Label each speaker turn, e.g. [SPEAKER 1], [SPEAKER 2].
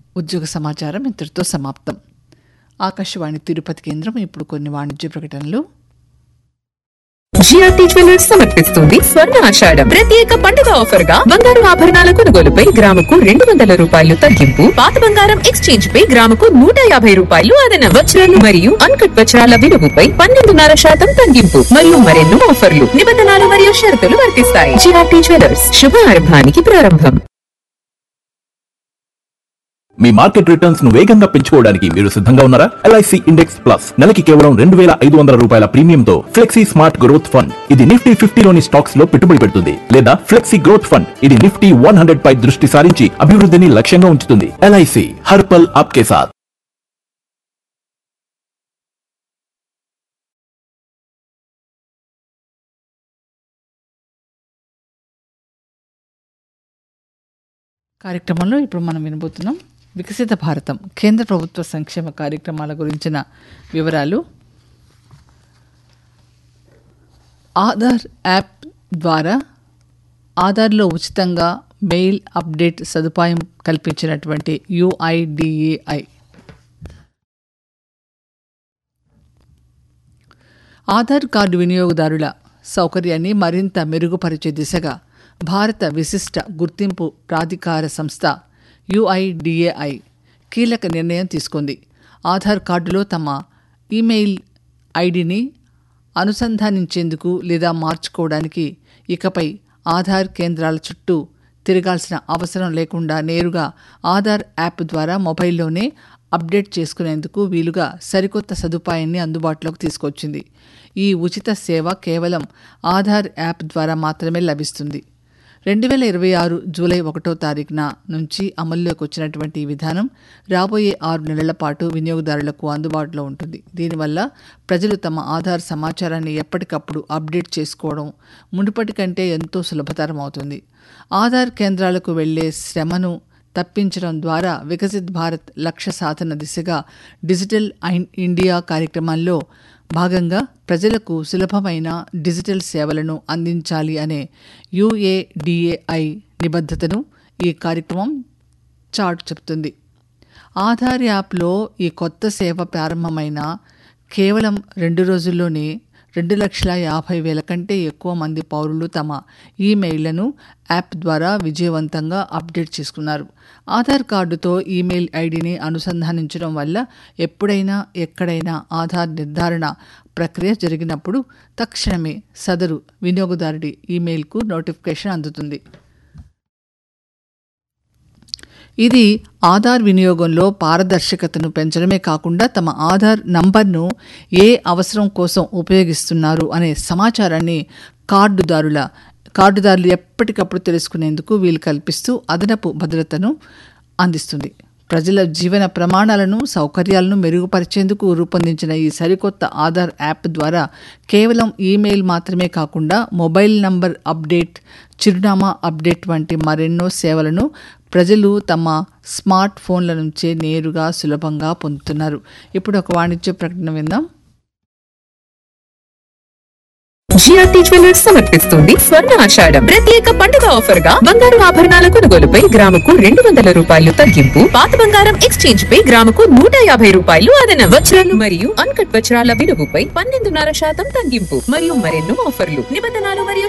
[SPEAKER 1] ఉద్యోగ సమాచారం ఇంతటితో సమాప్తం ఆకాశవాణి తిరుపతి కేంద్రం ఇప్పుడు కొన్ని వాణిజ్య ప్రకటనలు
[SPEAKER 2] జిఆర్టీ జ్యువెలర్స్ సమర్పిస్తుంది స్వర్ణ ఆషాఢం ప్రత్యేక పండుగ ఆఫర్ గా బంగారు ఆభరణాల కొనుగోలుపై గ్రాముకు రెండు వందల రూపాయలు తగ్గింపు పాత బంగారం ఎక్స్చేంజ్ పై గ్రాముకు నూట యాభై రూపాయలు అదనం వజ్రాలు మరియు అన్కట్ వజ్రాల విలువపై పన్నెండున్నర శాతం తగ్గింపు మరియు మరెన్నో ఆఫర్లు నిబంధనలు మరియు షరతులు వర్తిస్తాయి జిఆర్టీ జ్యువెలర్స్ శుభారంభానికి ప్రారంభం
[SPEAKER 3] మీ మార్కెట్ రిటర్న్స్ ను వేగంగా పెంచుకోవడానికి మీరు సిద్ధంగా ఉన్నారా ఎల్ఐసి ఇండెక్స్ ప్లస్ నెలకి కేవలం రెండు వేల ఐదు వందల రూపాయల ప్రీమియంతో ఫ్లెక్సీ స్మార్ట్ గ్రోత్ ఫండ్ ఇది నిఫ్టీ ఫిఫ్టీలోని స్టాక్స్ లో పెట్టుబడి పెడుతుంది లేదా ఫ్లెక్సీ గ్రోత్ ఫండ్ ఇది నిఫ్టీ వన్ హండ్రెడ్ పై దృష్టి సారించి అభివృద్ధిని లక్ష్యంగా ఉంచుతుంది ఎల్ఐసి హర్పల్ ఆప్కే సాత్
[SPEAKER 1] కార్యక్రమంలో ఇప్పుడు మనం వినబోతున్నాం వికసిత భారతం కేంద్ర ప్రభుత్వ సంక్షేమ కార్యక్రమాల గురించిన వివరాలు ఆధార్ యాప్ ద్వారా ఆధార్లో ఉచితంగా మెయిల్ అప్డేట్ సదుపాయం కల్పించినటువంటి యుఐడిఏఐ ఆధార్ కార్డు వినియోగదారుల సౌకర్యాన్ని మరింత మెరుగుపరిచే దిశగా భారత విశిష్ట గుర్తింపు ప్రాధికార సంస్థ యుఐడిఏఐ కీలక నిర్ణయం తీసుకుంది ఆధార్ కార్డులో తమ ఈమెయిల్ ఐడిని అనుసంధానించేందుకు లేదా మార్చుకోవడానికి ఇకపై ఆధార్ కేంద్రాల చుట్టూ తిరగాల్సిన అవసరం లేకుండా నేరుగా ఆధార్ యాప్ ద్వారా మొబైల్లోనే అప్డేట్ చేసుకునేందుకు వీలుగా సరికొత్త సదుపాయాన్ని అందుబాటులోకి తీసుకొచ్చింది ఈ ఉచిత సేవ కేవలం ఆధార్ యాప్ ద్వారా మాత్రమే లభిస్తుంది రెండు వేల ఇరవై ఆరు జూలై ఒకటో తారీఖున నుంచి అమల్లోకి వచ్చినటువంటి ఈ విధానం రాబోయే ఆరు నెలల పాటు వినియోగదారులకు అందుబాటులో ఉంటుంది దీనివల్ల ప్రజలు తమ ఆధార్ సమాచారాన్ని ఎప్పటికప్పుడు అప్డేట్ చేసుకోవడం మునుపటి కంటే ఎంతో సులభతరం అవుతుంది ఆధార్ కేంద్రాలకు వెళ్లే శ్రమను తప్పించడం ద్వారా వికసిత్ భారత్ లక్ష్య సాధన దిశగా డిజిటల్ ఐన్- ఇండియా కార్యక్రమంలో భాగంగా ప్రజలకు సులభమైన డిజిటల్ సేవలను అందించాలి అనే యుఏడిఏఐ నిబద్ధతను ఈ కార్యక్రమం చాట్ చెప్తుంది ఆధార్ యాప్లో ఈ కొత్త సేవ ప్రారంభమైన కేవలం రెండు రోజుల్లోనే రెండు లక్షల యాభై వేల కంటే ఎక్కువ మంది పౌరులు తమ ఈమెయిల్లను యాప్ ద్వారా విజయవంతంగా అప్డేట్ చేసుకున్నారు ఆధార్ కార్డుతో ఈమెయిల్ ఐడిని అనుసంధానించడం వల్ల ఎప్పుడైనా ఎక్కడైనా ఆధార్ నిర్ధారణ ప్రక్రియ జరిగినప్పుడు తక్షణమే సదరు వినియోగదారుడి ఈమెయిల్కు నోటిఫికేషన్ అందుతుంది ఇది ఆధార్ వినియోగంలో పారదర్శకతను పెంచడమే కాకుండా తమ ఆధార్ నంబర్ను ఏ అవసరం కోసం ఉపయోగిస్తున్నారు అనే సమాచారాన్ని కార్డుదారుల కార్డుదారులు ఎప్పటికప్పుడు తెలుసుకునేందుకు వీలు కల్పిస్తూ అదనపు భద్రతను అందిస్తుంది ప్రజల జీవన ప్రమాణాలను సౌకర్యాలను మెరుగుపరిచేందుకు రూపొందించిన ఈ సరికొత్త ఆధార్ యాప్ ద్వారా కేవలం ఈమెయిల్ మాత్రమే కాకుండా మొబైల్ నంబర్ అప్డేట్ చిరునామా అప్డేట్ వంటి మరెన్నో సేవలను ప్రజలు తమ స్మార్ట్ ఫోన్ల నుంచే నేరుగా సులభంగా పొందుతున్నారు ఇప్పుడు ఒక వాణిజ్య ప్రకటన విందాం
[SPEAKER 2] జిఆర్టీ జ్యువెలర్స్ సమర్పిస్తుంది స్వర్ణ ఆషాఢం ప్రత్యేక పండుగ ఆఫర్ గా బంగారు ఆభరణాల కొనుగోలుపై గ్రాముకు రెండు వందల రూపాయలు తగ్గింపు పాత బంగారం ఎక్స్చేంజ్ పై గ్రాముకు నూట యాభై రూపాయలు అదనం వజ్రాలు మరియు అన్కట్ వజ్రాల విలువపై పన్నెండున్నర శాతం తగ్గింపు మరియు మరెన్నో ఆఫర్లు నిబంధనలు మరియు